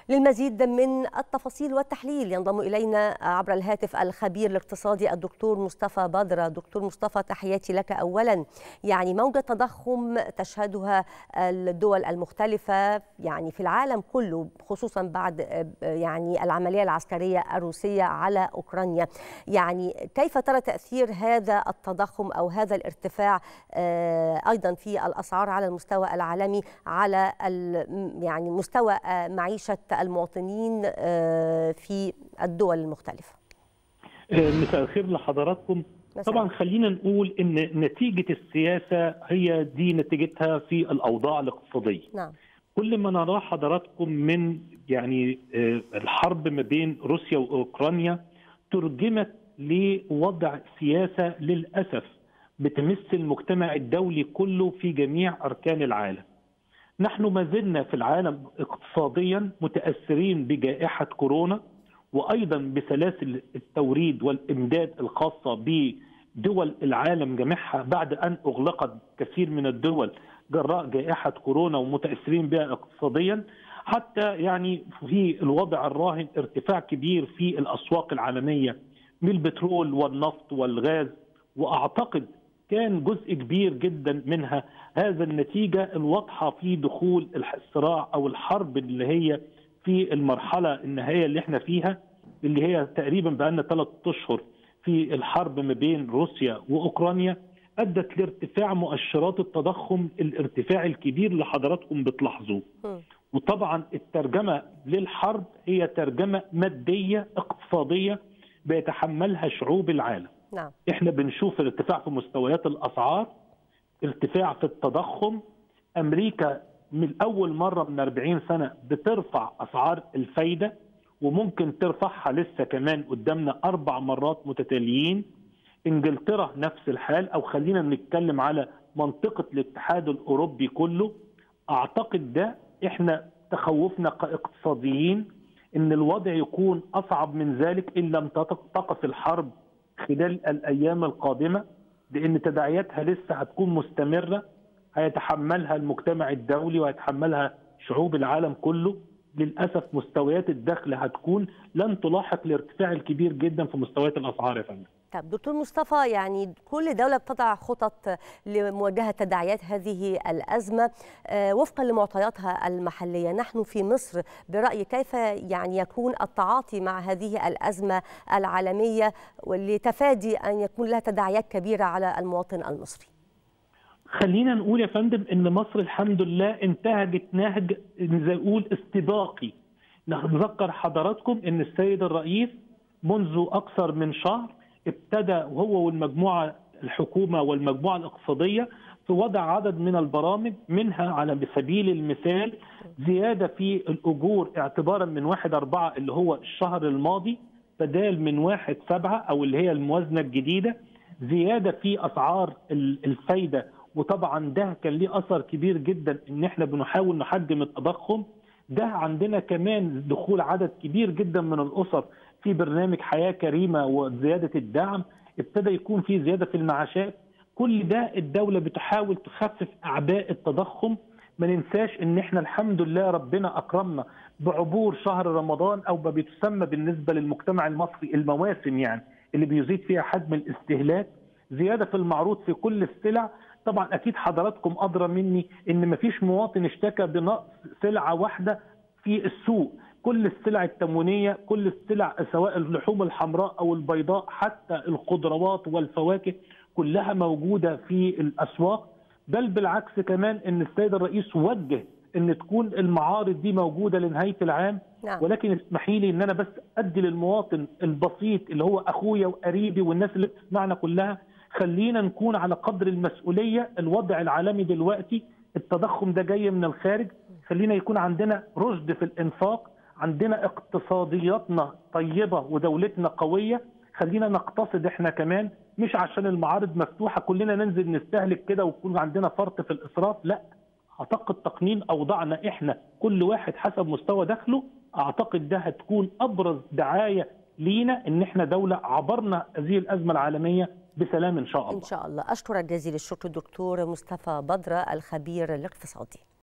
للمزيد من التفاصيل والتحليل ينضم إلينا عبر الهاتف الخبير الاقتصادي الدكتور مصطفى بدرة دكتور مصطفى تحياتي لك أولا يعني موجة تضخم تشهدها الدول المختلفة يعني في العالم كله خصوصا بعد يعني العملية العسكرية الروسية على أوكرانيا يعني كيف ترى تأثير هذا التضخم أو هذا الارتفاع أيضا في الأسعار على المستوى العالمي على يعني مستوى معيشة المواطنين في الدول المختلفة مساء الخير لحضراتكم طبعا خلينا نقول ان نتيجه السياسه هي دي نتيجتها في الاوضاع الاقتصاديه نعم كل ما نراه حضراتكم من يعني الحرب ما بين روسيا واوكرانيا ترجمت لوضع سياسه للاسف بتمس المجتمع الدولي كله في جميع اركان العالم نحن ما زلنا في العالم اقتصاديا متاثرين بجائحه كورونا وايضا بسلاسل التوريد والامداد الخاصه بدول العالم جميعها بعد ان اغلقت كثير من الدول جراء جائحه كورونا ومتاثرين بها اقتصاديا حتى يعني في الوضع الراهن ارتفاع كبير في الاسواق العالميه من البترول والنفط والغاز واعتقد كان جزء كبير جدا منها هذا النتيجه الواضحه في دخول الصراع او الحرب اللي هي في المرحله النهائيه اللي احنا فيها اللي هي تقريبا بقى لنا ثلاث اشهر في الحرب ما بين روسيا واوكرانيا ادت لارتفاع مؤشرات التضخم الارتفاع الكبير اللي حضراتكم بتلاحظوه. وطبعا الترجمه للحرب هي ترجمه ماديه اقتصاديه بيتحملها شعوب العالم. نعم. احنا بنشوف ارتفاع في مستويات الاسعار، ارتفاع في التضخم، امريكا من اول مره من 40 سنه بترفع اسعار الفايده وممكن ترفعها لسه كمان قدامنا اربع مرات متتاليين انجلترا نفس الحال او خلينا نتكلم على منطقه الاتحاد الاوروبي كله اعتقد ده احنا تخوفنا كاقتصاديين ان الوضع يكون اصعب من ذلك ان لم تقف الحرب خلال الايام القادمه لان تداعياتها لسه هتكون مستمره هيتحملها المجتمع الدولي وهيتحملها شعوب العالم كله للاسف مستويات الدخل هتكون لن تلاحق الارتفاع الكبير جدا في مستويات الاسعار يا فندم. طب دكتور مصطفى يعني كل دولة بتضع خطط لمواجهة تداعيات هذه الأزمة وفقا لمعطياتها المحلية نحن في مصر برأيي كيف يعني يكون التعاطي مع هذه الأزمة العالمية لتفادي أن يكون لها تداعيات كبيرة على المواطن المصري خلينا نقول يا فندم ان مصر الحمد لله انتهجت نهج زي نقول استباقي نذكر حضراتكم ان السيد الرئيس منذ اكثر من شهر ابتدى وهو والمجموعه الحكومه والمجموعه الاقتصاديه في وضع عدد من البرامج منها على سبيل المثال زياده في الاجور اعتبارا من 1 4 اللي هو الشهر الماضي بدال من 1 7 او اللي هي الموازنه الجديده زياده في اسعار الفايده وطبعا ده كان ليه اثر كبير جدا ان احنا بنحاول نحجم التضخم ده عندنا كمان دخول عدد كبير جدا من الاسر في برنامج حياه كريمه وزياده الدعم ابتدى يكون في زياده في المعاشات كل ده الدوله بتحاول تخفف اعباء التضخم ما ننساش ان احنا الحمد لله ربنا اكرمنا بعبور شهر رمضان او ما بتسمى بالنسبه للمجتمع المصري المواسم يعني اللي بيزيد فيها حجم الاستهلاك زياده في المعروض في كل السلع طبعا اكيد حضراتكم ادرى مني ان مفيش مواطن اشتكى بنقص سلعه واحده في السوق كل السلع التموينيه كل السلع سواء اللحوم الحمراء او البيضاء حتى الخضروات والفواكه كلها موجوده في الاسواق بل بالعكس كمان ان السيد الرئيس وجه ان تكون المعارض دي موجوده لنهايه العام نعم. ولكن اسمحي لي ان انا بس ادي للمواطن البسيط اللي هو اخويا وقريبي والناس اللي بتسمعنا كلها خلينا نكون على قدر المسؤوليه الوضع العالمي دلوقتي التضخم ده جاي من الخارج خلينا يكون عندنا رشد في الانفاق عندنا اقتصادياتنا طيبه ودولتنا قويه خلينا نقتصد احنا كمان مش عشان المعارض مفتوحه كلنا ننزل نستهلك كده ويكون عندنا فرط في الاسراف لا اعتقد تقنين اوضاعنا احنا كل واحد حسب مستوى دخله اعتقد ده هتكون ابرز دعايه لينا ان احنا دوله عبرنا هذه الازمه العالميه بسلام ان شاء الله ان شاء الله اشكرك جزيل الشكر دكتور مصطفى بدره الخبير الاقتصادي